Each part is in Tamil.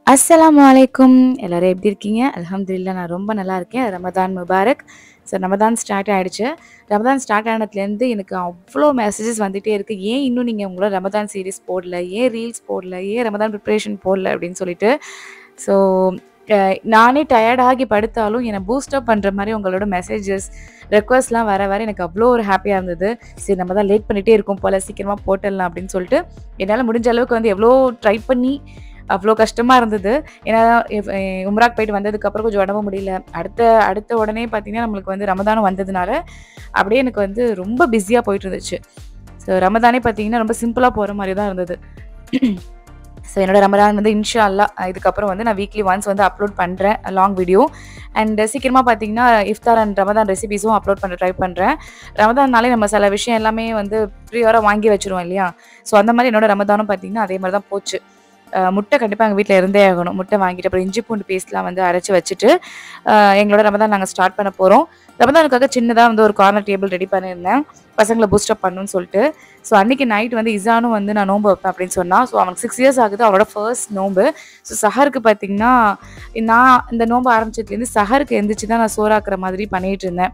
அஸ்ஸலாமு அலைக்கும் எல்லாரும் எப்படி இருக்கீங்க அல்ஹம்துலில்லாஹ் நான் ரொம்ப நல்லா இருக்கேன் ரமதான் முபாரக் ஸோ ரமதான் ஸ்டார்ட் ஆயிடுச்சு ரமதான் ஸ்டார்ட் ஆனதுலேருந்து எனக்கு அவ்வளோ மெசேஜஸ் வந்துகிட்டே இருக்குது ஏன் இன்னும் நீங்கள் உங்களோட ரமதான் சீரிஸ் போடல ஏன் ரீல்ஸ் போடல ஏன் ரமதான் ப்ரிப்ரேஷன் போடல அப்படின்னு சொல்லிட்டு ஸோ நானே டயர்டாகி படுத்தாலும் என்னை பூஸ்டப் பண்ணுற மாதிரி உங்களோட மெசேஜஸ் ரெக்வஸ்ட்லாம் வர வர எனக்கு அவ்வளோ ஒரு ஹாப்பியாக இருந்தது சரி நம்ம தான் லேட் பண்ணிகிட்டே இருக்கோம் போல் சீக்கிரமாக போட்டுடலாம் அப்படின்னு சொல்லிட்டு என்னால் முடிஞ்ச அளவுக்கு வந்து எவ்வளோ ட்ரை பண்ணி அவ்வளோ கஷ்டமாக இருந்தது ஏன்னா இப்- அஹ் உம்ராக்கு போயிட்டு வந்ததுக்கப்புறம் கொஞ்சம் உடம்பு முடியல அடுத்த அடுத்த உடனே பார்த்தீங்கன்னா நம்மளுக்கு வந்து ரமதானம் வந்ததுனால அப்படியே எனக்கு வந்து ரொம்ப பிஸியாக போயிட்டு இருந்துச்சு ஸோ ரமதானே பார்த்தீங்கன்னா ரொம்ப சிம்பிளாக போகிற மாதிரி தான் இருந்தது ஸோ என்னோட ரமதான் வந்து இன்ஷா அல்லா இதுக்கப்புறம் வந்து நான் வீக்லி ஒன்ஸ் வந்து அப்லோட் பண்ணுறேன் லாங் வீடியோ அண்ட் சீக்கிரமாக பார்த்தீங்கன்னா இஃப்தார் அண்ட் ரமதான் ரெசிபிஸும் அப்லோட் பண்ண ட்ரை பண்ணுறேன் ரமதான்னாலே நம்ம சில விஷயம் எல்லாமே வந்து ப்ரியோராக வாங்கி வச்சிருவோம் இல்லையா ஸோ அந்த மாதிரி என்னோட ரமதானும் பார்த்தீங்கன்னா அதே மாதிரி தான் போச்சு அஹ் முட்டை கண்டிப்பாக எங்கள் வீட்டில் இருந்தே ஆகணும் முட்டை வாங்கிட்டு அப்புறம் இஞ்சி பூண்டு பேஸ்ட்லாம் வந்து அரைச்சி வச்சுட்டு அஹ் எங்களோட ரமதான் நாங்கள் ஸ்டார்ட் பண்ண போகிறோம் ரமதானுக்காக சின்னதாக வந்து ஒரு கார்னர் டேபிள் ரெடி பண்ணியிருந்தேன் பசங்களை பூஸ்டப் பண்ணணும்னு சொல்லிட்டு ஸோ அன்றைக்கி நைட் வந்து இசானும் வந்து நான் நோன்பு வைப்பேன் அப்படின்னு சொன்னால் ஸோ அவனுக்கு சிக்ஸ் இயர்ஸ் ஆகுது அவனோட ஃபர்ஸ்ட் நோன்பு ஸோ சஹருக்கு பார்த்தீங்கன்னா நான் இந்த நோன்பு ஆரம்பிச்சதுலேருந்து சஹருக்கு எந்திரிச்சு தான் நான் சோறாக்குற மாதிரி பண்ணிகிட்டு இருந்தேன்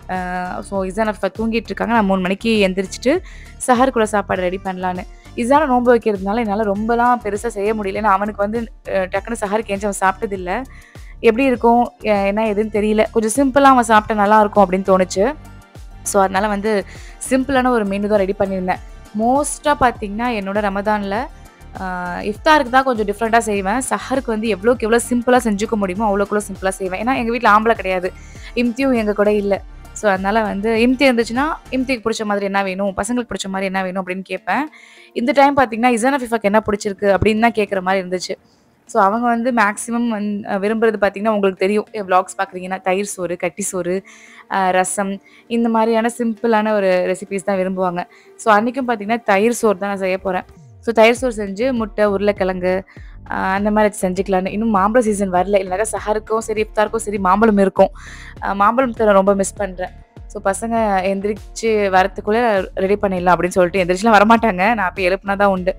ஸோ இசான் இப்போ தூங்கிட்டு இருக்காங்க நான் மூணு மணிக்கு எந்திரிச்சிட்டு சஹருக்குள்ள சாப்பாடு ரெடி பண்ணலான்னு இசான நோன்பு வைக்கிறதுனால என்னால் ரொம்பலாம் பெருசாக செய்ய முடியல ஏன்னா அவனுக்கு வந்து அஹ், டக்குன்னு சஹருக்கு ஏஞ்சி அவன் சாப்பிட்டதில்ல எப்படி இருக்கும் அஹ், என்ன எதுன்னு தெரியல கொஞ்சம் சிம்பிளாக அவன் சாப்பிட்டா நல்லா இருக்கும் அப்படின்னு தோணுச்சு ஸோ அதனால் வந்து சிம்பிளான ஒரு மெனு தான் ரெடி பண்ணியிருந்தேன் மோஸ்ட்டாக பார்த்தீங்கன்னா என்னோட ரமதானில் இஃப்தாருக்கு தான் கொஞ்சம் டிஃப்ரெண்ட்டாக செய்வேன் சஹருக்கு வந்து எவ்வளோக்கு எவ்வளோ சிம்பிளாக செஞ்சுக்க முடியுமோ அவ்வளோக்குள்ள சிம்பிளாக செய்வேன் ஏன்னா எங்கள் வீட்டில் ஆம்பளை கிடையாது இம்தியும் எங்கள் கூட இல்லை ஸோ அதனால் வந்து இம்தி இருந்துச்சுன்னா இம்திக்கு பிடிச்ச மாதிரி என்ன வேணும் பசங்களுக்கு பிடிச்ச மாதிரி என்ன வேணும் அப்படின்னு கேட்பேன் இந்த டைம் பார்த்தீங்கன்னா இசானா ஃபிஃபாக்கு என்ன பிடிச்சிருக்கு அப்படின்னு தான் கேட்குற மாதிரி இருந்துச்சு ஸோ அவங்க வந்து மேக்ஸிமம் வந்து விரும்புறது பார்த்தீங்கன்னா உங்களுக்கு தெரியும் விளாக்ஸ் பார்க்குறீங்கன்னா தயிர் சோறு கட்டி சோறு அஹ் ரசம் இந்த மாதிரியான சிம்பிளான ஒரு ரெசிபிஸ் தான் விரும்புவாங்க ஸோ அன்றைக்கும் பார்த்தீங்கன்னா தயிர் சோறு தான் நான் செய்ய போகிறேன் ஸோ தயிர் சோறு செஞ்சு முட்டை உருளைக்கிழங்கு அஹ் அந்த மாதிரி வச்சு செஞ்சுக்கலான்னு இன்னும் மாம்பழ சீசன் வரல இல்லைனாக்கா சஹருக்கும் சரி இஃப்தாருக்கும் சரி மாம்பழம் இருக்கும் அஹ் மாம்பழத்தை நான் ரொம்ப மிஸ் பண்ணுறேன் ஸோ பசங்க எந்திரிச்சு வரத்துக்குள்ளே ரெடி பண்ணிடலாம் அப்படின்னு சொல்லிட்டு எந்திரிச்சுலாம் வரமாட்டாங்க நான் அப்போ எழுப்புனா தான் உண்டு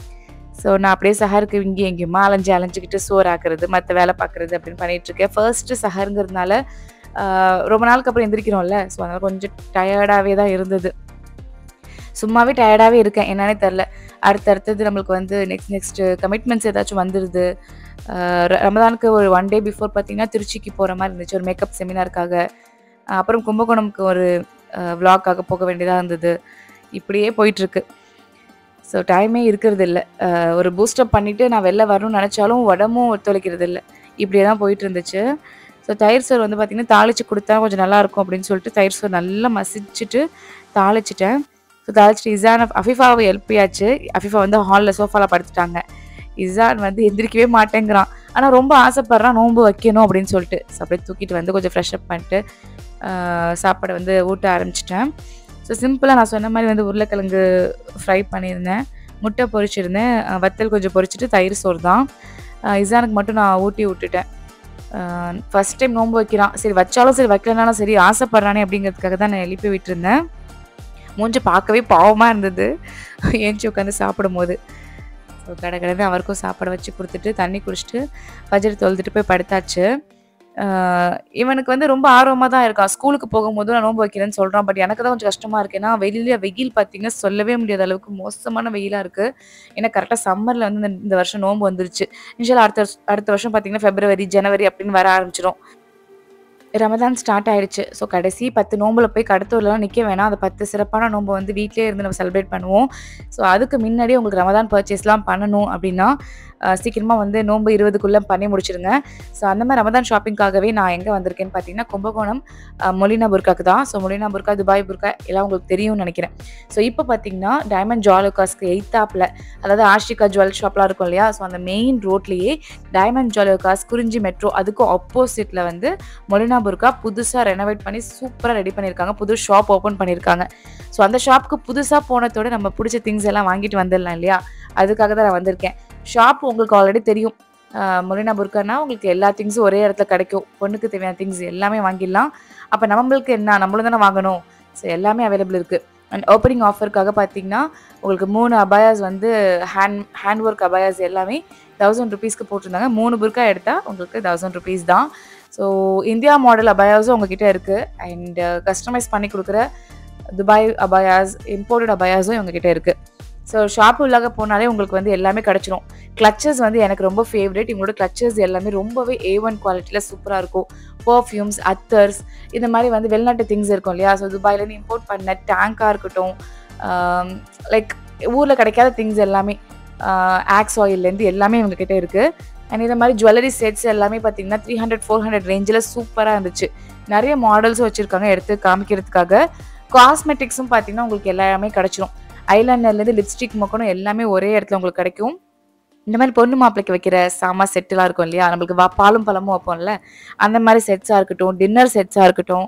ஸோ நான் அப்படியே சஹருக்கு இங்கேயும் எங்கேயுமா அலைஞ்சு அலைஞ்சிக்கிட்டு சோறு ஆக்குறது மற்ற வேலை பார்க்குறது அப்படின்னு பண்ணிட்டு இருக்கேன் ஃபர்ஸ்ட்டு சஹருங்கிறதுனால ஆஹ் ரொம்ப நாளுக்கு அப்புறம் எந்திரிக்கிறோம்ல ஸோ அதனால் கொஞ்சம் டயர்டாகவே தான் இருந்தது சும்மாவே டயர்டாகவே இருக்கேன் என்னன்னே தெரில அடுத்தடுத்தது நம்மளுக்கு வந்து நெக்ஸ்ட் நெக்ஸ்ட் கமிட்மெண்ட்ஸ் ஏதாச்சும் வந்துடுது ஆஹ் ர- ரமதானுக்கு ஒரு ஒன் டே பிஃபோர் பார்த்தீங்கன்னா திருச்சிக்கு போகிற மாதிரி இருந்துச்சு ஒரு மேக்கப் செமினாருக்காக ஆஹ் அப்புறம் கும்பகோணம்க்கு ஒரு விளாக்காக போக வேண்டியதாக இருந்தது இப்படியே போயிட்டுருக்கு ஸோ டைமே இருக்கிறது இல்லை ஒரு பூஸ்டப் பண்ணிவிட்டு நான் வெளில வரணும்னு நினச்சாலும் உடம்பும் ஒத்துழைக்கிறது இல்லை இப்படியே தான் போயிட்டு இருந்துச்சு ஸோ தயிர் சோறு வந்து பார்த்திங்கன்னா தாளிச்சு கொடுத்தா கொஞ்சம் நல்லா இருக்கும் அப்படின்னு சொல்லிட்டு தயிர் சோறு நல்லா மசிச்சுட்டு தாளிச்சிட்டேன் ஸோ தாளிச்சிட்டு இசான் அஃபிஃபாவை எழுப்பியாச்சு அஃபிஃபா வந்து ஹாலில் சோஃபாவில் படுத்துட்டாங்க இசான் வந்து எந்திரிக்கவே மாட்டேங்கிறான் ஆனால் ரொம்ப ஆசைப்படுறான் நோன்பு வைக்கணும் அப்படின்னு சொல்லிட்டு ஸோ அப்படியே தூக்கிட்டு வந்து கொஞ்சம் ஃப்ரெஷ் அப் பண்ணிட்டு ஆஹ் சாப்பாடை வந்து ஊட்ட ஆரம்பிச்சிட்டேன் ஸோ சிம்பிளாக நான் சொன்ன மாதிரி வந்து உருளைக்கிழங்கு ஃப்ரை பண்ணியிருந்தேன் முட்டை பொரிச்சிருந்தேன் அஹ் வத்தல் கொஞ்சம் பொரிச்சிட்டு தயிர் சோறு தான் அஹ் இசானுக்கு மட்டும் நான் ஊட்டி விட்டுட்டேன் ஃபஸ்ட் டைம் நோன்பு வைக்கிறான் சரி வச்சாலும் சரி வைக்கலனாலும் சரி ஆசைப்படுறானே அப்படிங்கிறதுக்காக தான் நான் எழுப்பி விட்டுருந்தேன் மூஞ்சி பார்க்கவே பாவமாக இருந்தது ஏஞ்சி உட்காந்து சாப்பிடும்போது ஸோ கடை கடை அவருக்கும் சாப்பாடு வச்சு கொடுத்துட்டு தண்ணி குடிச்சிட்டு பஜ்ஜர் தொழுதுட்டு போய் படுத்தாச்சு ஆஹ் இவனுக்கு வந்து ரொம்ப ஆர்வமாக தான் இருக்கான் ஸ்கூலுக்கு போகும்போது நான் நோன்பு வைக்கிறேன்னு சொல்கிறான் பட் எனக்கு தான் கொஞ்சம் கஷ்டமாக இருக்கு ஏன்னா வெளியில வெயில் பார்த்தீங்கன்னா சொல்லவே முடியாத அளவுக்கு மோசமான வெயிலாக இருக்குது ஏன்னா கரெக்டாக சம்மரில் வந்து இந்த- இந்த வருஷம் நோன்பு வந்துருச்சு இன்ஷால்லா அடுத்த வருஷம் அடுத்த வருஷம் பார்த்தீங்கன்னா ஃபெப்ரவரி ஜனவரி அப்படின்னு வர ஆரம்பிச்சிடும் ரமதான் ஸ்டார்ட் ஆயிடுச்சு ஸோ கடைசி பத்து நோம்புல போய் கடத்தூர்லாம் நிற்க வேணாம் அந்த பத்து சிறப்பான நோம்பு வந்து வீட்டிலே இருந்து நம்ம செலிப்ரேட் பண்ணுவோம் ஸோ அதுக்கு முன்னாடி உங்களுக்கு ரமதான் பர்ச்சேஸ்லாம் பண்ணணும் அப்படின்னா அஹ், சீக்கிரமா வந்து நோம்பு இருபதுக்குள்ளே பண்ணி முடிச்சிடுங்க ஸோ அந்த மாதிரி ரமதான் ஷாப்பிங்காகவே நான் எங்கே வந்திருக்கேன்னு பார்த்தீங்கன்னா கும்பகோணம் அஹ், மொலினா புர்காக்கு தான் ஸோ மொலினா புர்கா துபாய் புர்கா எல்லாம் உங்களுக்கு தெரியும்னு நினைக்கிறேன் ஸோ இப்போ பார்த்தீங்கன்னா டைமண்ட் ஜுவலுக்காஸ்க்கு எய்த்தாப்பில் அதாவது ஆஷிகா ஜுவல் ஷாப்லாம் இருக்கும் இல்லையா ஸோ அந்த மெயின் ரோட்லேயே டைமண்ட் ஜுவலுக்காஸ் குறிஞ்சி மெட்ரோ அதுக்கும் ஆப்போசிட்டில் வந்து மொலினா புர்கா புதுசாக ரெனோவேட் பண்ணி சூப்பராக ரெடி பண்ணியிருக்காங்க புது ஷாப் ஓப்பன் பண்ணியிருக்காங்க ஸோ அந்த ஷாப்புக்கு புதுசாக போனதோட நம்ம பிடிச்ச திங்ஸ் எல்லாம் வாங்கிட்டு வந்துடலாம் இல்லையா அதுக்காக தான் நான் வந்திருக்கேன் ஷாப் உங்களுக்கு ஆல்ரெடி தெரியும் ஆஹ் மொலினா புர்கானா உங்களுக்கு எல்லா திங்ஸும் ஒரே இடத்துல கிடைக்கும் பொண்ணுக்கு தேவையான திங்ஸ் எல்லாமே வாங்கிடலாம் அப்போ நம்மளுக்கு என்ன நம்மளும் தானே வாங்கணும் ஸோ எல்லாமே அவைலபிள் இருக்குது அண்ட் ஓப்பனிங் ஆஃபருக்காக பார்த்தீங்கன்னா உங்களுக்கு மூணு அபாயாஸ் வந்து ஹேண்ட் ஹேண்ட் ஒர்க் அபாயாஸ் எல்லாமே தௌசண்ட் ருபீஸ்க்கு போட்டிருந்தாங்க மூணு புர்க்கா எடுத்தால் உங்களுக்கு தௌசண்ட் ருபீஸ் தான் ஸோ இந்தியா மாடல் அபாயாஸும் உங்ககிட்ட இருக்குது அண்ட் கஸ்டமைஸ் பண்ணி கொடுக்குற துபாய் அபாயாஸ் இம்போர்ட்டட் அபாயாஸும் உங்ககிட்ட இருக்குது ஸோ ஷாப் உள்ளாக போனாலே உங்களுக்கு வந்து எல்லாமே கிடச்சிரும் கிளச்சஸ் வந்து எனக்கு ரொம்ப ஃபேவரட் இவங்களோட கிளச்சஸ் எல்லாமே ரொம்பவே ஏ ஒன் குவாலிட்டியில் சூப்பராக இருக்கும் பர்ஃப்யூம்ஸ் அத்தர்ஸ் இந்த மாதிரி வந்து வெளிநாட்டு திங்ஸ் இருக்கும் இல்லையா ஸோ துபாயிலேருந்து இம்போர்ட் பண்ண டேங்காக இருக்கட்டும் லைக் ஊரில் கிடைக்காத திங்ஸ் எல்லாமே ஆக்ஸ் ஆயில்லேருந்து எல்லாமே இவங்ககிட்ட இருக்குது அண்ட் இந்த மாதிரி ஜுவல்லரி செட்ஸ் எல்லாமே பார்த்தீங்கன்னா த்ரீ ஹண்ட்ரட் ஃபோர் ஹண்ட்ரட் ரேஞ்சில் சூப்பராக இருந்துச்சு நிறைய மாடல்ஸும் வச்சுருக்காங்க எடுத்து காமிக்கிறதுக்காக காஸ்மெட்டிக்ஸும் பார்த்தீங்கன்னா உங்களுக்கு எல்லாமே கிடச்சிரும் ஐலைனர்லேருந்து லிப்ஸ்டிக் மொக்கணும் எல்லாமே ஒரே இடத்துல உங்களுக்கு கிடைக்கும் இந்த மாதிரி பொண்ணு மாப்பிளைக்கு வைக்கிற சாமா செட்டுலாம் இருக்கும் இல்லையா நம்மளுக்கு வா பாலும் பழமும் வைப்போம்ல அந்த மாதிரி செட்ஸாக இருக்கட்டும் டின்னர் செட்ஸாக இருக்கட்டும்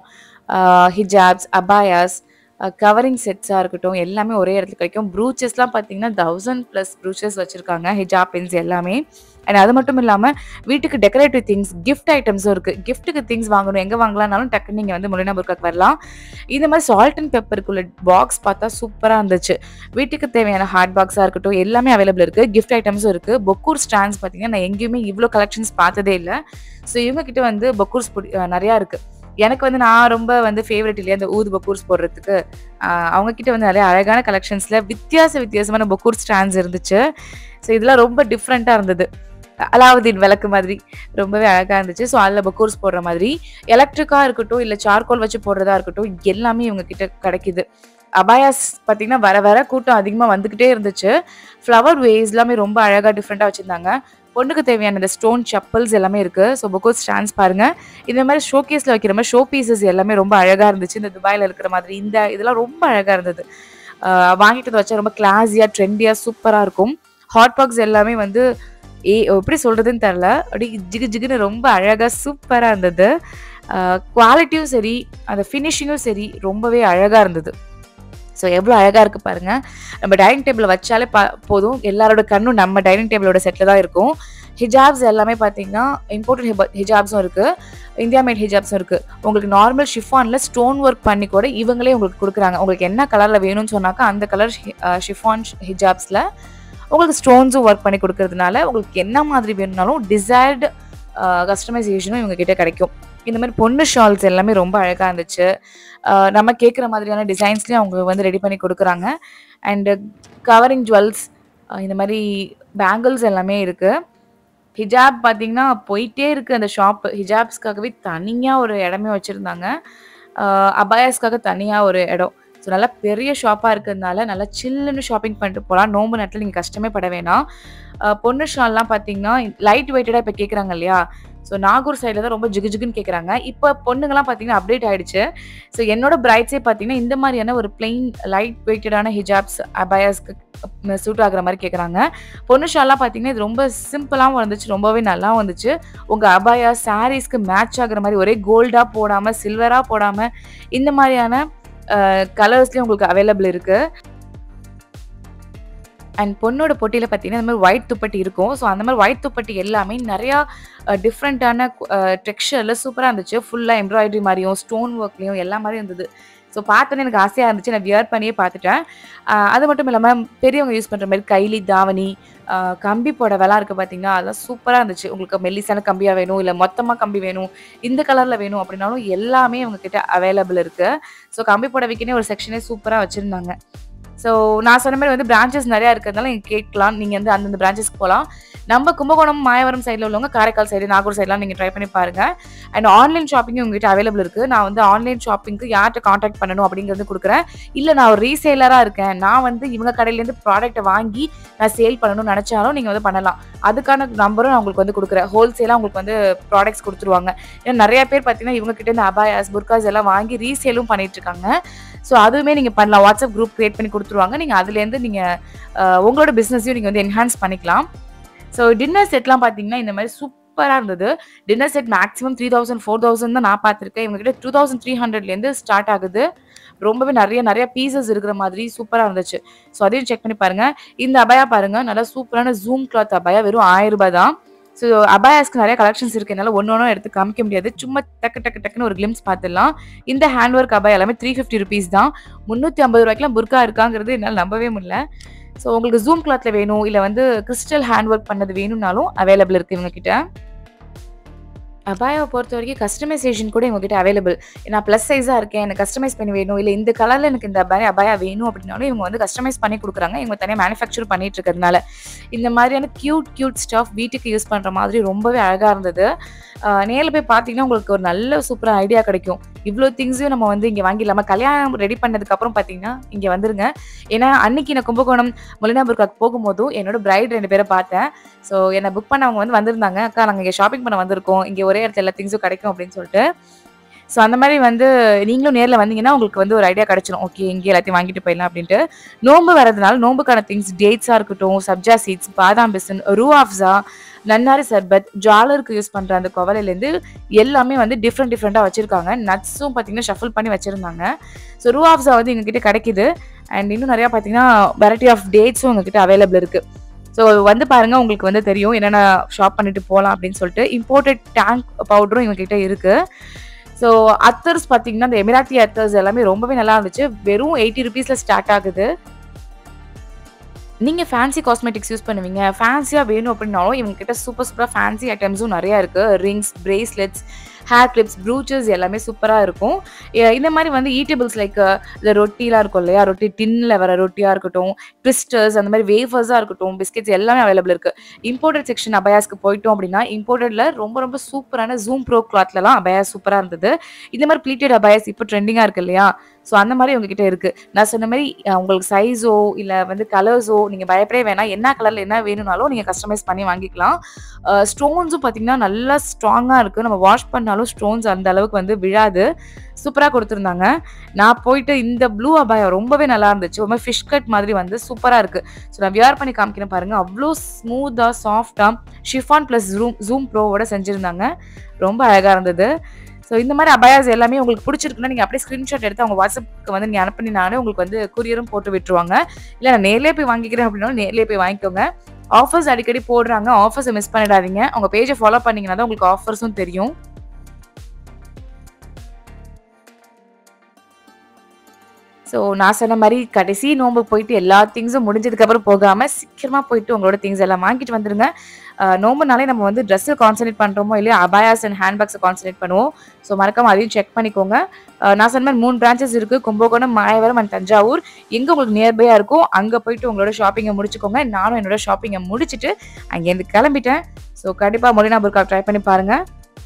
ஹிஜாப்ஸ் அபாயாஸ் கவரிங் செட்ஸாக இருக்கட்டும் எல்லாமே ஒரே இடத்துல கிடைக்கும் ப்ரூச்சஸ்லாம் பார்த்தீங்கன்னா தௌசண்ட் ப்ளஸ் ப்ரூச்சஸ் வச்சுருக்காங்க ஹிஜாப் பின்ஸ் எல்லாமே அண்ட் அது மட்டும் இல்லாமல் வீட்டுக்கு டெக்கரேட்டிவ் திங்ஸ் கிஃப்ட் ஐட்டம்ஸும் இருக்குது கிஃப்ட்டுக்கு திங்ஸ் வாங்கணும் எங்கே வாங்கலாம்னாலும் டக்குன்னு நீங்கள் வந்து முலினா புர்காக்கு வரலாம் இந்த மாதிரி சால்ட் அண்ட் பெப்பருக்குள்ள பாக்ஸ் பார்த்தா சூப்பராக இருந்துச்சு வீட்டுக்கு தேவையான ஹாட் பாக்ஸாக இருக்கட்டும் எல்லாமே அவைலபிள் இருக்குது கிஃப்ட் ஐட்டம்ஸும் இருக்குது பொக்கூர் ஸ்டாண்ட்ஸ் பார்த்தீங்கன்னா நான் எங்கேயுமே இவ்வளோ கலெக்ஷன்ஸ் பார்த்ததே இல்லை ஸோ இவங்க கிட்ட வந்து பொக்கூர்ஸ் நிறையா இருக்குது எனக்கு வந்து நான் ரொம்ப வந்து ஃபேவரட் இல்லையா அந்த ஊது பக்கூர்ஸ் போடுறதுக்கு அவங்க கிட்ட வந்து நிறைய அழகான கலெக்ஷன்ஸில் வித்தியாச வித்தியாசமான பக்கூர் ஸ்டாண்ட்ஸ் இருந்துச்சு ஸோ இதெல்லாம் ரொம்ப டிஃப்ரெண்ட்டாக இருந்தது அலாவுதீன் விளக்கு மாதிரி ரொம்பவே அழகாக இருந்துச்சு ஸோ அதில் பக்கூர்ஸ் போடுற மாதிரி எலக்ட்ரிக்காக இருக்கட்டும் இல்லை சார்கோல் வச்சு போடுறதா இருக்கட்டும் எல்லாமே இவங்க கிட்ட கிடைக்குது அபாயாஸ் பார்த்தீங்கன்னா வர வர கூட்டம் அதிகமாக வந்துக்கிட்டே இருந்துச்சு ஃப்ளவர் வேஸ் எல்லாமே ரொம்ப அழகாக டிஃப்ரெண்ட்டாக வச்சுருந்தாங்க பொண்ணுக்கு தேவையான இந்த ஸ்டோன் செப்பல்ஸ் எல்லாமே இருக்குது ஸோ புக்கோஸ் ஸ்டாண்ட்ஸ் பாருங்கள் இந்த மாதிரி ஷோ கேஸில் வைக்கிற மாதிரி ஷோ பீசஸ் எல்லாமே ரொம்ப அழகாக இருந்துச்சு இந்த துபாயில் இருக்கிற மாதிரி இந்த இதெல்லாம் ரொம்ப அழகாக இருந்தது வாங்கிட்டு வச்சா ரொம்ப கிளாஸியாக ட்ரெண்டியாக சூப்பராக இருக்கும் ஹாட் பாக்ஸ் எல்லாமே வந்து ஏ எப்படி சொல்கிறதுன்னு தெரில அப்படி ஜிகு ஜிகுன்னு ரொம்ப அழகாக சூப்பராக இருந்தது குவாலிட்டியும் சரி அந்த ஃபினிஷிங்கும் சரி ரொம்பவே அழகாக இருந்தது ஸோ எவ்வளோ அழகாக இருக்குது பாருங்கள் நம்ம டைனிங் டேபிளில் வச்சாலே பா போதும் எல்லாரோட கண்ணும் நம்ம டைனிங் டேபிளோட செட்டில் தான் இருக்கும் ஹிஜாப்ஸ் எல்லாமே பார்த்தீங்கன்னா இம்போர்ட்டட் ஹிப ஹிஜாப்ஸும் இருக்குது இந்தியா மேட் ஹிஜாப்ஸும் இருக்குது உங்களுக்கு நார்மல் ஷிஃபானில் ஸ்டோன் ஒர்க் பண்ணி கூட இவங்களே உங்களுக்கு கொடுக்குறாங்க உங்களுக்கு என்ன கலரில் வேணும்னு சொன்னாக்கா அந்த கலர் ஷிஃபான் ஹிஜாப்ஸில் உங்களுக்கு ஸ்டோன்ஸும் ஒர்க் பண்ணி கொடுக்கறதுனால உங்களுக்கு என்ன மாதிரி வேணும்னாலும் டிசைர்டு கஸ்டமைசேஷனும் இவங்க கிட்ட கிடைக்கும் இந்த மாதிரி பொண்ணு ஷால்ஸ் எல்லாமே ரொம்ப அழகாக இருந்துச்சு நம்ம கேட்குற மாதிரியான டிசைன்ஸ்லேயும் அவங்க வந்து ரெடி பண்ணி கொடுக்குறாங்க அண்டு கவரிங் ஜுவல்ஸ் இந்த மாதிரி பேங்கிள்ஸ் எல்லாமே இருக்குது ஹிஜாப் பார்த்தீங்கன்னா போயிட்டே இருக்குது அந்த ஷாப் ஹிஜாப்ஸ்க்காகவே தனியாக ஒரு இடமே வச்சுருந்தாங்க அபாயாஸ்க்காக தனியாக ஒரு இடம் ஸோ நல்லா பெரிய ஷாப்பாக இருக்கிறதுனால நல்லா சில்லுன்னு ஷாப்பிங் பண்ணிட்டு போகலாம் நோம்பு நேரத்தில் நீங்கள் கஷ்டமே பட வேணாம் பொண்ணு ஷால்லாம் பார்த்தீங்கன்னா லைட் வெயிட்டடாக இப்போ கேட்குறாங்க இல்லையா ஸோ நாகூர் சைடில் தான் ரொம்ப ஜிகு ஜிகுன்னு கேட்குறாங்க இப்போ பொண்ணுங்கலாம் பார்த்தீங்கன்னா அப்டேட் ஆகிடுச்சு ஸோ என்னோட பிரைட்ஸே பார்த்தீங்கன்னா இந்த மாதிரியான ஒரு பிளெயின் லைட் வெயிட்டடான ஹிஜாப்ஸ் அபாயாஸ்க்கு சூட் ஆகுற மாதிரி கேட்குறாங்க பொண்ணு ஷால்லாம் பார்த்தீங்கன்னா இது ரொம்ப சிம்பிளாகவும் இருந்துச்சு ரொம்பவே நல்லாவும் வந்துச்சு உங்கள் அபாயா சாரீஸ்க்கு மேட்ச் ஆகுற மாதிரி ஒரே கோல்டாக போடாமல் சில்வராக போடாமல் இந்த மாதிரியான கலர்ஸ்லேயும் உங்களுக்கு அவைலபிள் இருக்குது அண்ட் பொண்ணோட பொட்டியில் பார்த்தீங்கன்னா இந்த மாதிரி ஒயிட் துப்பட்டி இருக்கும் ஸோ அந்த மாதிரி ஒயிட் துப்பட்டி எல்லாமே நிறையா டிஃப்ரெண்ட்டான டெக்ஸ்சரில் சூப்பராக இருந்துச்சு ஃபுல்லாக எம்ப்ராய்டரி மாதிரியும் ஸ்டோன் ஒர்க்லேயும் எல்லா மாதிரியும் இருந்தது ஸோ பார்த்தோன்னே எனக்கு ஆசையாக இருந்துச்சு நான் வியர் பண்ணியே பார்த்துட்டேன் அது மட்டும் இல்லாமல் பெரியவங்க யூஸ் பண்ணுற மாதிரி கைலி தாவணி கம்பி புடவைலாம் இருக்குது பார்த்தீங்கன்னா அதெல்லாம் சூப்பராக இருந்துச்சு உங்களுக்கு மெல்லிசான கம்பியாக வேணும் இல்லை மொத்தமாக கம்பி வேணும் இந்த கலரில் வேணும் அப்படின்னாலும் எல்லாமே உங்ககிட்ட அவைலபிள் இருக்குது ஸோ கம்பி புடவைக்குன்னே ஒரு செக்ஷனே சூப்பராக வச்சுருந்தாங்க ஸோ நான் சொன்ன மாதிரி வந்து பிரான்ச்சஸ் நிறையா இருக்கிறதுனால நீங்கள் கேட்கலாம் நீங்கள் வந்து அந்தந்த பிரான்ச்சஸ்க்கு போகலாம் நம்ம கும்பகோணம் மாயவரம் சைடில் உள்ளவங்க காரைக்கால் சைடு நாகூர் சைட்லாம் நீங்கள் ட்ரை பண்ணி பாருங்கள் அண்ட் ஆன்லைன் ஷாப்பிங்கும் உங்ககிட்ட அவைலபிள் இருக்குது நான் வந்து ஆன்லைன் ஷாப்பிங்க்கு யார்கிட்ட காண்டாக்ட் பண்ணணும் அப்படிங்கிறது கொடுக்குறேன் இல்லை நான் ஒரு ரீசேலராக இருக்கேன் நான் வந்து இவங்க கடையிலேருந்து ப்ராடக்ட்டை வாங்கி நான் சேல் பண்ணணும்னு நினச்சாலும் நீங்கள் வந்து பண்ணலாம் அதுக்கான நம்பரும் நான் உங்களுக்கு வந்து கொடுக்குறேன் ஹோல்சேலாக உங்களுக்கு வந்து ப்ராடக்ட்ஸ் கொடுத்துருவாங்க ஏன்னா நிறைய பேர் பார்த்தீங்கன்னா இவங்க கிட்ட இந்த அபாயாஸ் புர்காஸ் எல்லாம் வாங்கி ரீசேலும் பண்ணிட்டு இருக்காங்க ஸோ அதுவுமே நீங்கள் பண்ணலாம் வாட்ஸ்அப் குரூப் க்ரியேட் பண்ணி கொடுத்துருவாங்க நீங்கள் அதுலேருந்து நீங்கள் உங்களோட பிஸ்னஸையும் நீங்கள் வந்து என்ஹான்ஸ் பண்ணிக்கலாம் ஸோ டின்னர் செட்லாம் பார்த்தீங்கன்னா இந்த மாதிரி சூப்பராக இருந்தது dinner set maximum three thousand four thousand தான் நான் பார்த்துருக்கேன் இவங்ககிட்ட டூ தௌசண்ட் த்ரீ ஹண்ட்ரட்லேருந்து ஸ்டார்ட் ஆகுது ரொம்பவே நிறைய நிறைய பீசஸ் இருக்கிற மாதிரி சூப்பராக இருந்துச்சு ஸோ அதையும் செக் பண்ணி பாருங்கள் இந்த அபாயா பாருங்கள் நல்லா சூப்பரான ஜூம் கிளாத் அபாயா வெறும் ஆயிரம் ரூபாய் தான் ஸோ அபாயாஸ்க்கு நிறைய கலெக்ஷன்ஸ் இருக்கு என்னால் ஒன்று ஒன்றும் எடுத்து காமிக்க முடியாது சும்மா டக்கு டக்கு டக்குன்னு ஒரு கிளிம்ஸ் பார்த்துடலாம் இந்த ஹேண்ட் ஒர்க் அபாயா எல்லாமே த்ரீ ஃபிஃப்டி ருபீஸ் தான் முந்நூற்றி ஐம்பது ரூபாய்க்குலாம் புர்கா இருக்காங்கிறது என்னால் நம்பவே முடியல ஸோ உங்களுக்கு ஜூம் கிளாத்தில் வேணும் இல்லை வந்து கிறிஸ்டல் ஹேண்ட் ஒர்க் பண்ணது வேணும்னாலும் அவைலபிள் இருக்குது இவங்க கிட்ட அபாயாவை பொறுத்த வரைக்கும் கஸ்டமைசேஷன் கூட இவங்ககிட்ட அவைலபிள் நான் ப்ளஸ் சைஸாக இருக்கேன் எனக்கு கஸ்டமைஸ் பண்ணி வேணும் இல்லை இந்த கலரில் எனக்கு இந்த அபாயா அபாயா வேணும் அப்படின்னாலும் இவங்க வந்து கஸ்டமைஸ் பண்ணி கொடுக்குறாங்க இவங்க தனியாக மேனுஃபேக்சர் பண்ணிட்டு இருக்கிறதுனால இந்த மாதிரியான க்யூட் க்யூட் ஸ்டஃப் வீட்டுக்கு யூஸ் பண்ணுற மாதிரி ரொம்பவே அழகாக இருந்தது நேரில் போய் பார்த்தீங்கன்னா உங்களுக்கு ஒரு நல்ல சூப்பராக ஐடியா கிடைக்கும் இவ்வளோ திங்ஸையும் நம்ம வந்து இங்கே வாங்கிடலாமா கல்யாணம் ரெடி பண்ணதுக்கப்புறம் பார்த்தீங்கன்னா இங்கே வந்துருங்க ஏன்னா அன்னைக்கு நான் கும்பகோணம் மொலினாபுர்காக்கு போகும்போதும் என்னோட பிரைட் ரெண்டு பேரை பார்த்தேன் ஸோ என்னை புக் பண்ணவங்க வந்து வந்திருந்தாங்க அக்கா நாங்கள் இங்கே ஷாப்பிங் பண்ண வந்திருக்கோம் இங்கே ஒரே இடத்துல எல்லா திங்ஸும் கிடைக்கும் அப்படின்னு சொல்லிட்டு ஸோ அந்த மாதிரி வந்து நீங்களும் நேரில் வந்தீங்கன்னா உங்களுக்கு வந்து ஒரு ஐடியா கிடைச்சிடும் ஓகே இங்கே எல்லாத்தையும் வாங்கிட்டு போயிடலாம் அப்படின்ட்டு நோம்பு வரதுனால நோம்புக்கான திங்ஸ் டேட்ஸாக இருக்கட்டும் சப்ஜா சீட்ஸ் பாதாம் பிசன் ரூ ஆஃப்ஸா நன்னாரி சர்பத் ஜாலருக்கு யூஸ் பண்ணுற அந்த குவலையிலேருந்து எல்லாமே வந்து டிஃப்ரெண்ட் டிஃப்ரெண்ட்டாக வச்சுருக்காங்க நட்ஸும் பார்த்தீங்கன்னா ஷஃபில் பண்ணி வச்சுருந்தாங்க ஸோ ரூ ஆஃப்ஸா வந்து எங்ககிட்ட கிடைக்குது அண்ட் இன்னும் நிறையா பார்த்தீங்கன்னா வெரைட்டி ஆஃப் டேட்ஸும் உங்ககிட்ட அவைலபிள் இருக்குது ஸோ வந்து பாருங்க உங்களுக்கு வந்து தெரியும் என்னென்ன ஷாப் பண்ணிட்டு போகலாம் அப்படின்னு சொல்லிட்டு இம்போர்ட்டட் டேங்க் பவுடரும் இவங்ககிட்ட இருக்கு ஸோ அத்தர்ஸ் பார்த்தீங்கன்னா இந்த எமிராத்தி அத்தர்ஸ் எல்லாமே ரொம்பவே நல்லா இருந்துச்சு வெறும் எயிட்டி ருபீஸில் ஸ்டார்ட் ஆகுது நீங்கள் ஃபேன்சி காஸ்மெட்டிக்ஸ் யூஸ் பண்ணுவீங்க ஃபேன்சியாக வேணும் அப்படின்னாலும் இவங்க கிட்ட சூப்பர் சூப்பராக ஃபேன்சி ஐட்டம்ஸும் நிறையா இருக்குது rings bracelets hair clips brooches எல்லாமே சூப்பராக இருக்கும் எ- இந்த மாதிரி வந்து ஈட்டபிள்ஸ் லைக் இந்த ரொட்டிலாம் இருக்கும் இல்லையா ரொட்டி டின்னில் வர ரொட்டியாக இருக்கட்டும் ட்விஸ்டர்ஸ் அந்த மாதிரி வேஃபர்ஸாக இருக்கட்டும் பிஸ்கெட்ஸ் எல்லாமே அவைலபிள் இருக்குது இம்போர்ட்டட் செக்ஷன் அபயாஸ்க்கு போயிட்டோம் அப்படின்னா இம்போர்ட்டடில் ரொம்ப ரொம்ப சூப்பரான ஜூம் ப்ரோ கிளாத்லலாம் அபயாஸ் சூப்பராக இருந்தது இந்த மாதிரி ப்ளீட்டட் அபயாஸ் இப்போ ட்ரெண்டிங்காக இருக்கு இல்லையா ஸோ அந்த மாதிரி உங்ககிட்ட இருக்குது நான் சொன்ன மாதிரி அஹ், உங்களுக்கு சைஸோ இல்லை வந்து கலர்ஸோ நீங்கள் பயப்படவே வேணாம் என்ன கலரில் என்ன வேணும்னாலும் நீங்கள் கஸ்டமைஸ் பண்ணி வாங்கிக்கலாம் ஸ்டோன்ஸும் பார்த்தீங்கன்னா நல்லா ஸ்ட்ராங்காக இருக்குது நம்ம வாஷ் பண்ணாலும் ஸ்டோன்ஸ் அந்த அளவுக்கு வந்து விழாது சூப்பராக கொடுத்துருந்தாங்க நான் போயிட்டு இந்த ப்ளூ அபாயம் ரொம்பவே நல்லா இருந்துச்சு ஒரு மாதிரி ஃபிஷ் கட் மாதிரி வந்து சூப்பராக இருக்குது ஸோ நான் வியர் பண்ணி காமிக்கிறேன் பாருங்க அவ்வளோ ஸ்மூத்தாக சாஃப்டாக ஷிஃபான் ப்ளஸ் ஜூம் ஜூம் ப்ரோவோட செஞ்சுருந்தாங்க ரொம்ப அழகாக இருந்தது ஸோ இந்த மாதிரி அபாயாஸ் எல்லாமே உங்களுக்கு பிடிச்சிருக்குன்னா நீங்கள் அப்படியே ஸ்க்ரீன்ஷாட் எடுத்து அவங்க வாட்ஸ்அப்புக்கு வந்து நீங்கள் அனுப்பினாலே உங்களுக்கு வந்து குரியரும் போட்டு விட்டுருவாங்க இல்லை நான் நேர்லேயே போய் வாங்கிக்கிறேன் அப்படின்னாலும் நேர்லேயே போய் வாங்கிக்கோங்க ஆஃபர்ஸ் அடிக்கடி போடுறாங்க ஆஃபர்ஸை மிஸ் பண்ணிடாதீங்க அவங்க பேஜை ஃபாலோ பண்ணீங்கன்னா தான் உங்களுக்கு ஆஃபர்ஸும் தெரியும் ஸோ நான் சொன்ன மாதிரி கடைசி நோம்பு போயிட்டு எல்லா திங்ஸும் முடிஞ்சதுக்கப்புறம் போகாமல் சீக்கிரமாக போயிட்டு உங்களோட திங்ஸ் எல்லாம் வாங்கிட்டு வந்துருங்க அஹ் நோம்புனாலே நம்ம வந்து ட்ரெஸ்ஸை கான்சன்ட்ரேட் பண்ணுறோமோ இல்லையா அபாயாஸ் அண்ட் ஹேண்ட்பேக்ஸை கான்சன்ட்ரேட் பண்ணுவோம் ஸோ மறக்காம அதையும் செக் பண்ணிக்கோங்க அஹ் நான் சொன்ன மாதிரி மூணு பிரான்ச்சஸ் இருக்குது கும்பகோணம் மாயவரம் அண்ட் தஞ்சாவூர் எங்கே உங்களுக்கு நியர்பையாக இருக்கோ அங்கே போயிட்டு உங்களோட ஷாப்பிங்கை முடிச்சுக்கோங்க நானும் என்னோட ஷாப்பிங்கை முடிச்சுட்டு அங்கேருந்து கிளம்பிட்டேன் ஸோ கண்டிப்பாக மொழினா புர்கா ட்ரை பண்ணி பாருங்கள்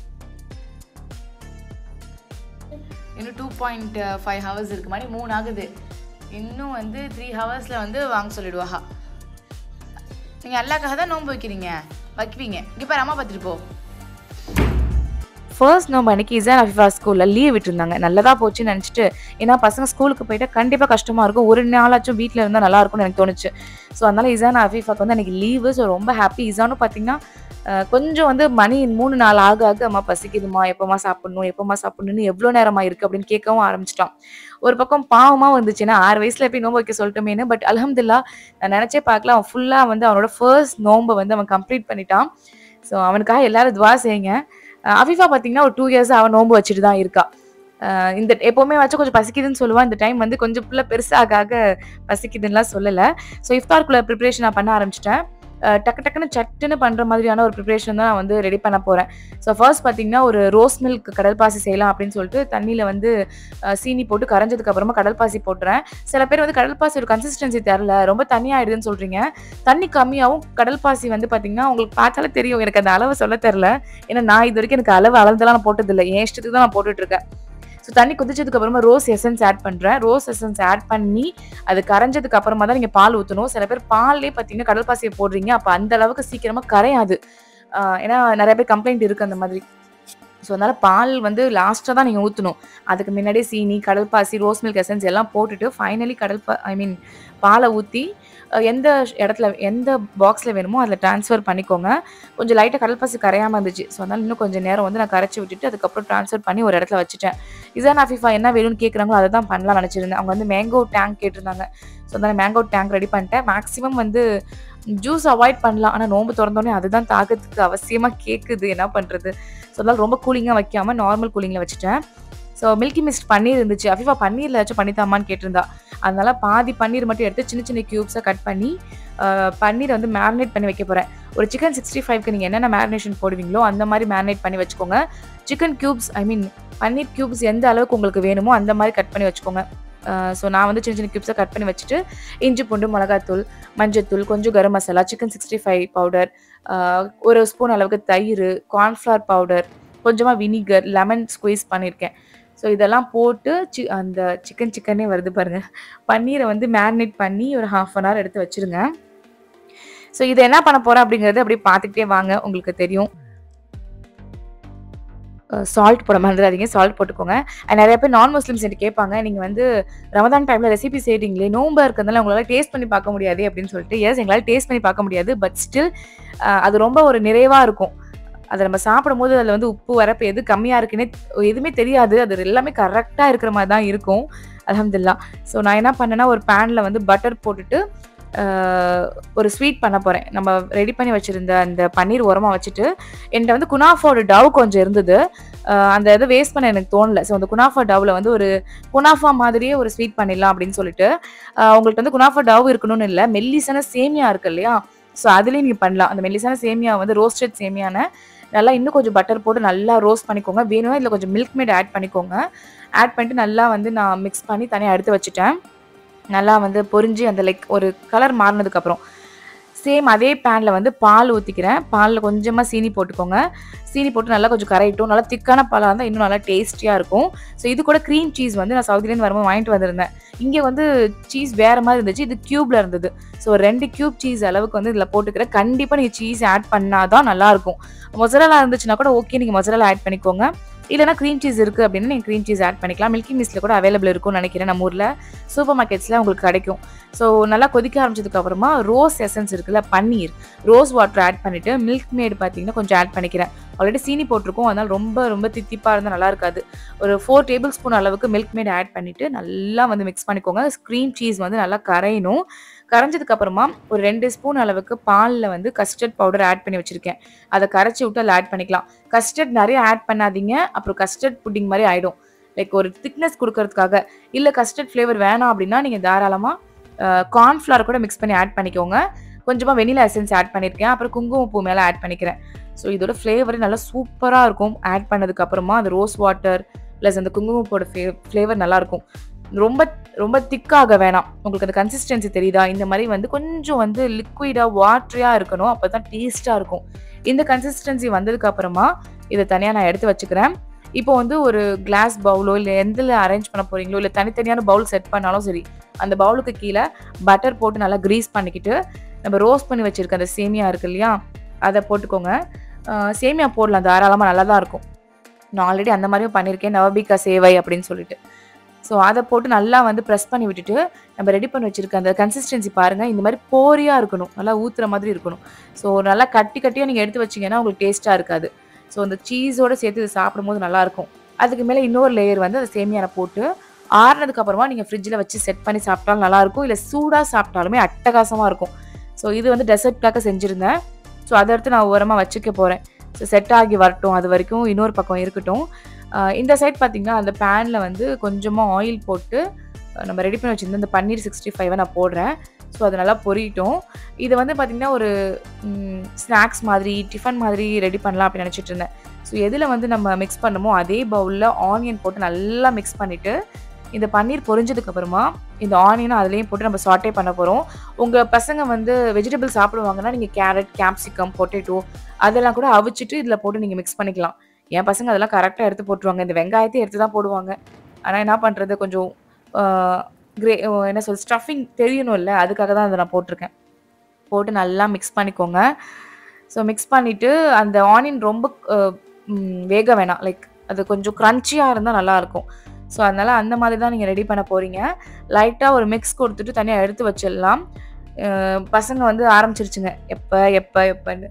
இன்னும் டூ பாயிண்ட் ஃபைவ் ஹவர்ஸ் இருக்கு மணி மூணு ஆகுது இன்னும் வந்து த்ரீ ஹவர்ஸில் வந்து வாங்க சொல்லிடுவாஹா நீங்கள் அல்லாக்காக தான் நோன்பு வைக்கிறீங்க வைக்குவீங்க இங்கே பாரு அம்மா பார்த்துட்டு போ ஃபர்ஸ்ட் நோம்பு அன்னைக்கு இசான் அஃபிஃபா ஸ்கூலில் லீவ் விட்டுருந்தாங்க நல்லதாக போச்சுன்னு நினச்சிட்டு ஏன்னா பசங்க ஸ்கூலுக்கு போயிட்டா கண்டிப்பாக கஷ்டமாக இருக்கும் ஒரு நாளாச்சும் வீட்டில் இருந்தால் நல்லா இருக்கும்னு எனக்கு தோணுச்சு ஸோ அதனால இசான் அஃபீஃபாக்கு வந்து அன்னைக்கு லீவு ஸோ ரொம்ப ஹாப்பி இசானும் பார்த்தீங்கன்னா அஹ், கொஞ்சம் வந்து மணி மூணு நாள் ஆக ஆக அம்மா பசிக்குதுமா எப்போமா சாப்பிடணும் எப்போமா சாப்பிடணும்னு எவ்வளோ நேரமா இருக்குது அப்படின்னு கேட்கவும் ஆரம்பிச்சிட்டான் ஒரு பக்கம் பாவமாக வந்துச்சுன்னா ஆறு வயசுல போய் நோன்பு வைக்க சொல்லிட்டோமேனு பட் அல்ஹம்துலில்லாஹ் நான் நினச்சே பார்க்கல அவன் ஃபுல்லாக வந்து அவனோட ஃபர்ஸ்ட் நோன்பை வந்து அவன் கம்ப்ளீட் பண்ணிட்டான் ஸோ அவனுக்காக எல்லாரும் துவா செய்யுங்க அஹ் அஃபீஃபா பார்த்தீங்கன்னா ஒரு டூ இயர்ஸ் அவன் நோன்பு வச்சுட்டு தான் இருக்கா அஹ் இந்த எப்போவுமே வச்சு கொஞ்சம் பசிக்குதுன்னு சொல்லுவான் இந்த டைம் வந்து கொஞ்சம் பிள்ளை பெருசாக ஆக பசிக்குதுன்னுலாம் சொல்லலை ஸோ இஃப்தார்க்குள்ள ப்ரிப்பரேஷன் நான் பண்ண ஆரம்பிச்சிட்டேன் அஹ் டக்கு டக்குன்னு சட்டுன்னு பண்ணுற மாதிரியான ஒரு ப்ரிப்பரேஷன் தான் நான் வந்து ரெடி பண்ண போகிறேன் ஸோ ஃபர்ஸ்ட் பார்த்தீங்கன்னா ஒரு ரோஸ் மில்க் கடல் பாசி செய்யலாம் அப்படின்னு சொல்லிட்டு தண்ணியில் வந்து அஹ் சீனி போட்டு கரைஞ்சதுக்கு அப்புறமா கடல் பாசி போட்டுறேன் சில பேர் வந்து கடல் பாசியோட கன்சிஸ்டன்சி தெரில ரொம்ப தண்ணியாயிடுதுன்னு சொல்கிறீங்க தண்ணி கம்மியாகவும் கடல் பாசி வந்து பார்த்தீங்கன்னா உங்களுக்கு பார்த்தாலே தெரியும் எனக்கு அந்த அளவு சொல்ல தெரில ஏன்னா நான் இது வரைக்கும் எனக்கு அளவு அளந்தெல்லாம் நான் போட்டதில்லை என் இஷ்டத்துக்கு தான் நான் போட்டுட்டு இருக்கேன் ஸோ தண்ணி கொதிச்சதுக்கு அப்புறமா ரோஸ் எசன்ஸ் ஆட் பண்ணுறேன் ரோஸ் எசன்ஸ் ஆட் பண்ணி அது கரைஞ்சதுக்கு அப்புறமா தான் நீங்கள் பால் ஊற்றணும் சில பேர் பால்லே பார்த்தீங்கன்னா கடல் பாசியை போடுறீங்க அப்போ அந்த அளவுக்கு சீக்கிரமாக கரையாது ஆஹ் ஏன்னா நிறைய பேர் கம்ப்ளைண்ட் இருக்குது அந்த மாதிரி ஸோ அதனால பால் வந்து லாஸ்ட்டாக தான் நீங்கள் ஊற்றணும் அதுக்கு முன்னாடியே சீனி கடல் பாசி ரோஸ் மில்க் எசன்ஸ் எல்லாம் போட்டுட்டு ஃபைனலி கடல் பா ஐ மீன் பாலை ஊற்றி எந்த இடத்துல எந்த பாக்ஸில் வேணுமோ அதில் ட்ரான்ஸ்ஃபர் பண்ணிக்கோங்க கொஞ்சம் லைட்டாக கடல் பாசி கரையாமல் இருந்துச்சு ஸோ அதனால இன்னும் கொஞ்சம் நேரம் வந்து நான் கரைச்சி விட்டுட்டு அதுக்கப்புறம் ட்ரான்ஸ்ஃபர் பண்ணி ஒரு இடத்துல வச்சுட்டேன் இசான் அஃபிஃபா என்ன வேணும்னு கேட்குறாங்களோ அதை தான் பண்ணலாம் நினச்சிருந்தேன் அவங்க வந்து மேங்கோ டேங்க் கேட்டிருந்தாங்க ஸோ அதனால் மேங்கோ டேங்க் ரெடி பண்ணிட்டேன் மேக்ஸிமம் வந்து ஜூஸ் அவாய்ட் பண்ணலாம். ஆனா நோம்பு தொறந்தோனே அதுதான் தாகத்துக்கு அவசியமா கேக்குது. என்ன பண்றது? ஸோ அதனால ரொம்ப கூலிங்கா வைக்காம நார்மல் கூலிங்ல வச்சுட்டேன். ஸோ மில்கி மிஸ்ட் பன்னீர் இருந்துச்சு. அஃபிஃபா பன்னீர்ல ஏதாச்சும் பண்ணி தாம்மான்னு கேட்டிருந்தா. அதனால பாதி பன்னீர் மட்டும் எடுத்து சின்ன சின்ன கியூப்ஸா கட் பண்ணி, அ பன்னீர வந்து மேரினேட் பண்ணி வைக்க போறேன். ஒரு சிக்கன் 65க்கு நீங்க என்னென்ன மேரினேஷன் போடுவீங்களோ, அந்த மாரி மேரினேட் பண்ணி வச்சுக்கோங்க. Chicken cubes I mean paneer cubes எந்த அளவுக்கு உங்களுக்கு வேணுமோ, அந்த மாரி கட் பண்ணி வச்சுக்கோங்க. அ ஸோ நான் வந்து சின்ன சின்ன கியூப்ஸா கட் பண்ணி வச்சுட்டு, இஞ்சி பூண்டு, மிளகாத்தூள், மஞ்சத்தூள், கொஞ்சம் கரம் மசாலா, சிக்கன் 65 பவுடர், அ ஒரு ஸ்பூன் அளவுக்கு தயிரு, கார்ன்ஃப்ளவர் பவுடர், கொஞ்சமா வினிகர், லெமன் ஸ்குவீஸ் பண்ணியிருக்கேன். ஸோ இதெல்லாம் போட்டு சி அந்த சிக்கன் சிக்கனே வருது பாருங்க. பன்னீர வந்து மேரினேட் பண்ணி ஒரு 1/2 அன் ஹவர் எடுத்து வச்சுருங்க. ஸோ இத என்ன பண்ண போறேன் அப்படிங்கிறது அப்படியே பார்த்துக்கிட்டே வாங்க. உங்களுக்கு தெரியும். அ சால்ட் போட மறந்துறாதீங்க. சால்ட் போட்டுக்கோங்க. அண்ட் நெறைய பேர் நான் முஸ்லிம்ஸ் என்ட்ட கேட்பாங்க. நீங்க வந்து ரமதான் டைம்ல ரெசிபி செய்றீங்களே, நோம்பா இருக்கிறதுனால உங்களால டேஸ்ட் பண்ணி பார்க்க முடியாதே அப்படின்னு சொல்லிட்டு. எஸ் எங்களால டேஸ்ட் பண்ணி பார்க்க முடியாது. பட் ஸ்டில் அ அது ரொம்ப ஒரு நிறைவா இருக்கும். அத நம்ம சாப்பிடும்போது அதில வந்து உப்பு, உரப்பு எது கம்மியா இருக்குன்னே எதுவுமே தெரியாது. அது எல்லாமே கரெக்ட்டா இருக்கிற மாரி தான் இருக்கும். அல்ஹம்துலில்லாஹ். ஸோ நான் என்ன பண்ணேன்னா, ஒரு பேன்ல வந்து பட்டர் போட்டுட்டு, அ ஒரு ஸ்வீட் பண்ண போறேன். நம்ம ரெடி பண்ணி வச்சிருந்த அந்த பன்னீர் ஓரமா வச்சுட்டு, என்ட்ட வந்து குனாஃபாவோட டவ் கொஞ்சம் இருந்தது. அ அந்த இத வேஸ்ட் பண்ண எனக்கு தோணல. ஸோ அந்த குனாஃபா டவ்ல வந்து ஒரு குனாஃபா மாதிரியே ஒரு ஸ்வீட் பண்ணிடலாம் அப்படின்னு சொல்லிட்டு, அ உங்கள்ட்ட வந்து குனாஃபா டவ் இருக்கணும்னு இல்ல. மெல்லிசான சேமியா இருக்கு இல்லையா? ஸோ அதிலேயே நீங்க பண்ணலாம். அந்த மெல்லிசான சேமியா வந்து ரோஸ்டட் சேமியான்னு நல்லா இன்னும் கொஞ்சம் பட்டர் போட்டு நல்லா ரோஸ்ட் பண்ணிக்கோங்க. வேணும்னா இதில கொஞ்சம் மில்க் மேட் ஆட் பண்ணிக்கோங்க. ஆட் பண்ணிட்டு நல்லா வந்து நான் மிக்ஸ் பண்ணி தனியா எடுத்து வச்சுட்டேன். நல்லா வந்து பொரிஞ்சு அந்த லைக் ஒரு கலர் மாறுனதுக்கப்புறம். சேம் அதே பேன்ல வந்து பால் ஊத்திக்கிறேன். பால்ல கொஞ்சமா சீனி போட்டுக்கோங்க. சீனி போட்டு நல்லா கொஞ்சம் கரையட்டும். நல்லா திக்கான பாலா இருந்தா இன்னும் நல்லா டேஸ்டியா இருக்கும். ஸோ இது கூட கிரீம் சீஸ் வந்து நான் சவுதிலேருந்து வரும்போது வாங்கிட்டு வந்திருந்தேன். இங்க வந்து சீஸ் வேற மாரி இருந்துச்சு. இது கியூப்ல இருந்தது. ஸோ 2 கியூப் சீஸ் அளவுக்கு வந்து இதில போட்டுக்கிறேன். கண்டிப்பா நீங்க சீஸ் ஆட் பண்ணா தான் நல்லாருக்கும். மொசரல்லா இருந்துச்சுன்னா கூட ஓகே. நீங்க மொசரல்லா ஆட் பண்ணிக்கோங்க. இல்லன்னா கிரீம் சீஸ் இருக்கு அப்படின்னா, நீங்க கிரீம் சீஸ் ஆட் பண்ணிக்கலாம். மில்கி மிஸ்ட்ல கூட அவைலபிள் இருக்கும்னு நெனைக்கிறேன் நம்ம ஊர்ல. சூப்பர் மார்க்கெட்ஸ்ல உங்களுக்கு கிடைக்கும். ஸோ நல்லா கொதிக்க ஆரம்பிச்சதுக்கு அப்புறமா ரோஸ் எசன்ஸ் இருக்குல்ல, பன்னீர், ரோஸ் வாட்டர் ஆட் பண்ணிட்டு, மில்க் மேட் பார்த்தீங்கன்னா கொஞ்சம் ஆட் பண்ணிக்கிறேன். ஆல்ரெடி சீனி போட்டிருக்கோம். அதனால ரொம்ப ரொம்ப தித்திப்பா இருந்தா நல்லா இருக்காது. ஒரு 4 டேபிள் ஸ்பூன் அளவுக்கு மில்க் மேட் ஆட் பண்ணிட்டு, நல்லா வந்து மிக்ஸ் பண்ணிக்கோங்க. கிரீம் சீஸ் வந்து நல்லா கரையணும். கரைஞ்சதுக்கு அப்புறமா ஒரு 2 ஸ்பூன் அளவுக்கு பால்ல வந்து கஸ்டர்ட் பவுடர் ஆட் பண்ணி வச்சிருக்கேன். அத கரைச்சு விட்டு அதில ஆட் பண்ணிக்கலாம். கஸ்டர்ட் நெறைய ஆட் பண்ணாதீங்க. அப்புறம் கஸ்டர்ட் புட்டிங் மாரி ஆயிடும். லைக் ஒரு திக்னஸ் குடுக்கறதுக்காக. இல்ல கஸ்டர்ட் ஃப்ளேவர் வேணாம் அப்படின்னா, நீங்க தாராளமா அ கார்ன்ஃப்ளவர் கூட மிக்ஸ் பண்ணி ஆட் பண்ணிக்கோங்க. கொஞ்சமா வெனிலா எசன்ஸ் ஆட் பண்ணியிருக்கேன். அப்புறம் குங்குமப்பூ மேல ஆட் பண்ணிக்கிறேன். ஸோ இதோட ஃப்ளேவரே நல்லா சூப்பரா இருக்கும். ஆட் பண்ணதுக்கு அப்புறமா அந்த ரோஸ் வாட்டர் பிளஸ் அந்த குங்குமப்பூவோட ஃப்ளே ஃப்ளேவர் நல்லாருக்கும். ரொம்ப ரொம்ப திக்காக வேணாம். உங்களுக்கு அந்த கன்சிஸ்டன்சி தெரியுதா? இந்த மாரி வந்து கொஞ்சம் வந்து லிக்விடா, வாட்டரியா இருக்கணும். அப்பதான் டேஸ்ட்டா இருக்கும். இந்த கன்சிஸ்டன்சி வந்ததுக்கு அப்புறமா, இத தனியா நான் எடுத்து வச்சுக்கிறேன். இப்போ வந்து ஒரு கிளாஸ் பவுலோ, இல்ல எதுல அரேஞ்ச் பண்ண போறீங்களோ, இல்ல தனித்தனியான பவுல் செட் பண்ணாலும் சரி, அந்த பவுலுக்கு கீழ பட்டர் போட்டு நல்லா கிரீஸ் பண்ணிக்கிட்டு, நம்ம ரோஸ்ட் பண்ணி வச்சிருக்க அந்த சேமியா இருக்கு இல்லையா? அத போட்டுக்கோங்க. அ சேமியா போடலாம் தாராளமா நல்லா தான் இருக்கும். நான் ஆல்ரெடி அந்த மாரியும் பண்ணியிருக்கேன். நவபீக்கா சேவை அப்படின்னு சொல்லிட்டு. ஸோ அத போட்டு நல்லா வந்து பிரஸ் பண்ணி விட்டுட்டு, நம்ம ரெடி பண்ணி வச்சிருக்க அந்த கன்சிஸ்டன்சி பாருங்க. இந்த மாரி போரியா இருக்கணும். நல்லா ஊத்துற மாதிரி இருக்கணும். ஸோ நல்லா கட்டி கட்டியா நீங்க எடுத்து வச்சீங்கன்னா, உங்களுக்கு டேஸ்ட்டா இருக்காது. ஸோ அந்த சீஸோட சேர்த்து இத சாப்பிடும்போது நல்லாருக்கும். அதுக்கு மேல இன்னொரு லேயர் வந்து அந்த சேமியால போட்டு, ஆறுனதுக்கு அப்புறமா நீங்க ஃப்ரிட்ஜ்ல வச்சு செட் பண்ணி சாப்பிட்டாலும் நல்லாருக்கும். இல்ல சூடா சாப்பிட்டாலுமே அட்டகாசமா இருக்கும். ஸோ இது வந்து டெசர்ட்காக செஞ்சிருந்தேன். ஸோ அத எடுத்து நான் ஓரமா வச்சுக்க போறேன். ஸோ செட் ஆகி வரட்டும். அது வரைக்கும் இன்னொரு பக்கம் இருக்கட்டும். அ இந்த சைட் பார்த்தீங்கன்னா, அந்த பேன்ல வந்து கொஞ்சமா ஆயில் போட்டு, நம்ம ரெடி பண்ணி வச்சிருந்த இந்த பன்னீர் 65வ நான் போடுறேன். ஸோ அது நல்லா பொரியட்டும். இது வந்து பார்த்தீங்கன்னா, ஒரு ம் ஸ்நாக்ஸ் மாதிரி, டிஃபன் மாதிரி ரெடி பண்ணலாம் அப்படின்னு நெனச்சிட்டு இருந்தேன். ஸோ எதுல வந்து நம்ம மிக்ஸ் பண்ணமோ, அதே பவுல்ல ஆனியன் போட்டு நல்லா மிக்ஸ் பண்ணிட்டு, இந்த பன்னீர் பொரிஞ்சதுக்கு அப்புறமா, இந்த ஆனியனும் அதிலேயும் போட்டு நம்ம சாட்டே பண்ண போறோம். உங்க பசங்க வந்து வெஜிடபிள் சாப்பிடுவாங்கன்னா, நீங்க கேரட், கேப்சிகம், பொட்டேட்டோ அதெல்லாம் கூட அவிச்சுட்டு இதில போட்டு நீங்க மிக்ஸ் பண்ணிக்கலாம். என் பசங்க அதெல்லாம் கரெக்ட்டா எடுத்து போட்டுருவாங்க. இந்த வெங்காயத்தையும் எடுத்து தான் போடுவாங்க. ஆனா என்ன பண்றது? கொஞ்சம் அ கிரே என்ன சொல்றது? ஸ்டஃபிங் தெரியணும்ல. அதுக்காக தான் அத நான் போட்டுருக்கேன். போட்டு நல்லா மிக்ஸ் பண்ணிக்கோங்க. ஸோ மிக்ஸ் பண்ணிட்டு, அந்த ஆனியன் ரொம்ப அ ம் வேக வேணாம். லைக் அது கொஞ்சம் கிரன்ச்சியா இருந்தா நல்லாருக்கும். ஸோ அதனால அந்த மாதிரி தான் நீங்க ரெடி பண்ண போறீங்க. லைட்டா ஒரு மிக்ஸ் குடுத்துட்டு தனியா எடுத்து வச்சிடலாம். அ பசங்க வந்து ஆரம்பிச்சிருச்சுங்க. எப்ப, எப்ப, எப்பன்னு.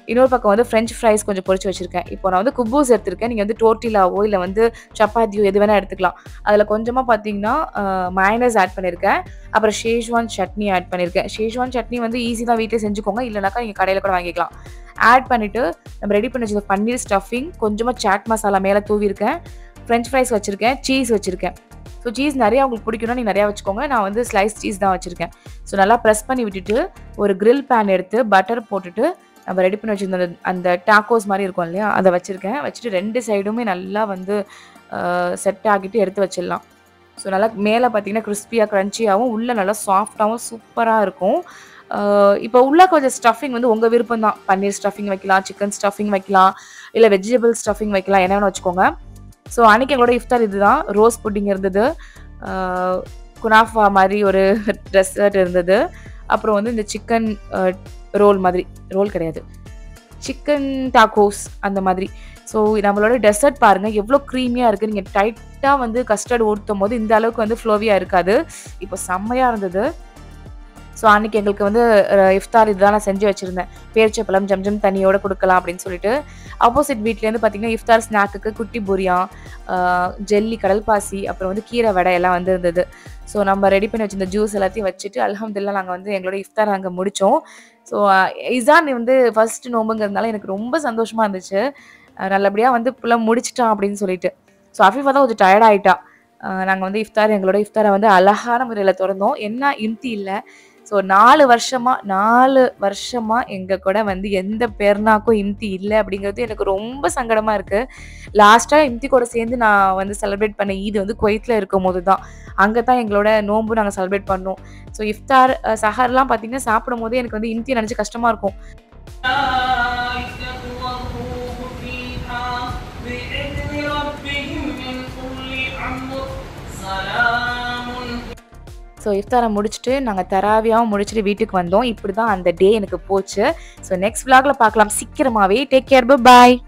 இன்னொரு பக்கம் வந்து ஃப்ரெஞ்ச் ஃப்ரைஸ் கொஞ்சம் பொரிச்சு வச்சிருக்கேன் இப்போ நான் வந்து குப்பூஸ் எடுத்திருக்கேன் நீங்கள் வந்து டோர்ட்டிலாவோ இல்லை வந்து சப்பாத்தியோ எது வேணால் எடுத்துக்கலாம் அதில் கொஞ்சமாக பார்த்தீங்கன்னா மயனஸ் ஆட் பண்ணியிருக்கேன் அப்புறம் ஷேஷ்வான் சட்னி ஆட் பண்ணியிருக்கேன் ஷேஷ்வான் சட்னி வந்து ஈஸி தான் வீட்டில் செஞ்சுக்கோங்க இல்லைனாக்கா நீங்கள் கடையில் கூட வாங்கிக்கலாம் ஆட் பண்ணிவிட்டு நம்ம ரெடி பண்ணி வச்சிருக்க பன்னீர் ஸ்டஃபிங் கொஞ்சமாக சாட் மசாலா மேலே தூவிருக்கேன் ஃப்ரெஞ்ச் ஃப்ரைஸ் வச்சுருக்கேன் சீஸ் வச்சுருக்கேன் ஸோ சீஸ் நிறையா உங்களுக்கு பிடிக்கும்னா நீங்கள் நிறையா வச்சுக்கோங்க நான் வந்து ஸ்லைஸ் சீஸ் தான் வச்சுருக்கேன் ஸோ நல்லா ப்ரெஸ் பண்ணி விட்டுட்டு ஒரு grill பேன் எடுத்து பட்டர் போட்டுட்டு நம்ம ரெடி பண்ணி வச்சிருந்த அந்த அந்த டாக்கோஸ் மாதிரி இருக்கும் இல்லையா அதை வச்சுருக்கேன் வச்சுட்டு ரெண்டு சைடுமே நல்லா வந்து செட் ஆகிட்டு எடுத்து வச்சிடலாம் ஸோ நல்லா மேலே பார்த்தீங்கன்னா கிறிஸ்பியாக க்ரன்ச்சியாகவும் உள்ளே நல்லா சாஃப்டாகவும் சூப்பராக இருக்கும் ஆஹ் இப்போ உள்ள கொஞ்சம் ஸ்டஃபிங் வந்து உங்கள் விருப்பம் தான் பன்னீர் ஸ்டஃபிங் வைக்கலாம் சிக்கன் ஸ்டஃபிங் வைக்கலாம் இல்லை வெஜிடபிள் ஸ்டஃபிங் வைக்கலாம் என்ன வேணும் வச்சுக்கோங்க ஸோ அன்றைக்கி எங்களோட இஃப்தார் இதுதான் ரோஸ் புட்டிங் இருந்தது ஆஹ் குனாஃபா மாதிரி ஒரு டெசர்ட் இருந்தது அப்புறம் வந்து இந்த சிக்கன் ரோல் மாதிரி ரோல் கிடையாது சிக்கன் டாக்கோஸ் அந்த மாதிரி ஸோ நம்மளோட டெசர்ட் பாருங்கள் எவ்வளோ க்ரீமியாக இருக்குது நீங்கள் டைட்டாக வந்து கஸ்டர்ட் ஊற்றும் போது இந்த அளவுக்கு வந்து ஃப்ளோவியாக இருக்காது இப்போ செம்மையாக இருந்தது ஸோ அன்றைக்கி எங்களுக்கு வந்து அஹ், இஃப்தார் இதுதான் நான் செஞ்சு வச்சுருந்தேன் பேரிச்சப்பழம் ஜம்ஜம் தண்ணியோட கொடுக்கலாம் அப்படின்னு சொல்லிட்டு ஆப்போசிட் வீட்லேருந்து பார்த்தீங்கன்னா இஃப்தார் ஸ்நாக்குக்கு குட்டி பூரியா ஆஹ், ஜெல்லி கடல்பாசி அப்புறம் வந்து கீரை வடை எல்லாம் வந்து இருந்தது ஸோ நம்ம ரெடி பண்ணி வச்சிருந்த ஜூஸ் எல்லாத்தையும் வச்சுட்டு அல்ஹம்துலில்லாஹ் நாங்கள் வந்து எங்களோட இஃப்தார் அங்கே முடித்தோம் ஸோ இசான் வந்து ஃபர்ஸ்ட் நோம்புங்கிறதுனால எனக்கு ரொம்ப சந்தோஷமாக இருந்துச்சு நல்லபடியாக வந்து ஃபுல்லாக முடிச்சிட்டான் அப்படின்னு சொல்லிட்டு ஸோ அஃபீஃபா தான் கொஞ்சம் டயர்ட் ஆகிட்டா நாங்கள் வந்து இஃப்தார் எங்களோட இஃப்தாரை வந்து அழகான முறையில் திறந்தோம் என்ன இம்தி இல்லை ஸோ நாலு வருஷமா நாலு வருஷமா எங்க கூட வந்து எந்த பெருநாக்கும் இம்தி இல்லை அப்படிங்கிறது எனக்கு ரொம்ப சங்கடமா இருக்கு லாஸ்டா இம்தி கூட சேர்ந்து நான் வந்து செலிப்ரேட் பண்ண ஈது வந்து குவைத்தில் இருக்கும் போது தான் அங்கே தான் எங்களோட நோன்பு நாங்கள் செலிப்ரேட் பண்ணோம் ஸோ இஃப்தார் அஹ், சஹர்லாம் பார்த்தீங்கன்னா சாப்பிடும் போதே எனக்கு வந்து இம்தி நினச்சி கஷ்டமா இருக்கும் الملائكة والروح فيها بإذن ربهم من كل أمر سلام ஸோ இஃப்தாரை முடிச்சுட்டு நாங்கள் தராவியாகவும் முடிச்சுட்டு வீட்டுக்கு வந்தோம் இப்படி தான் அந்த டே எனக்கு போச்சு ஸோ நெக்ஸ்ட் vlogல பார்க்கலாம் சீக்கிரமாகவே டேக் கேர் பாய்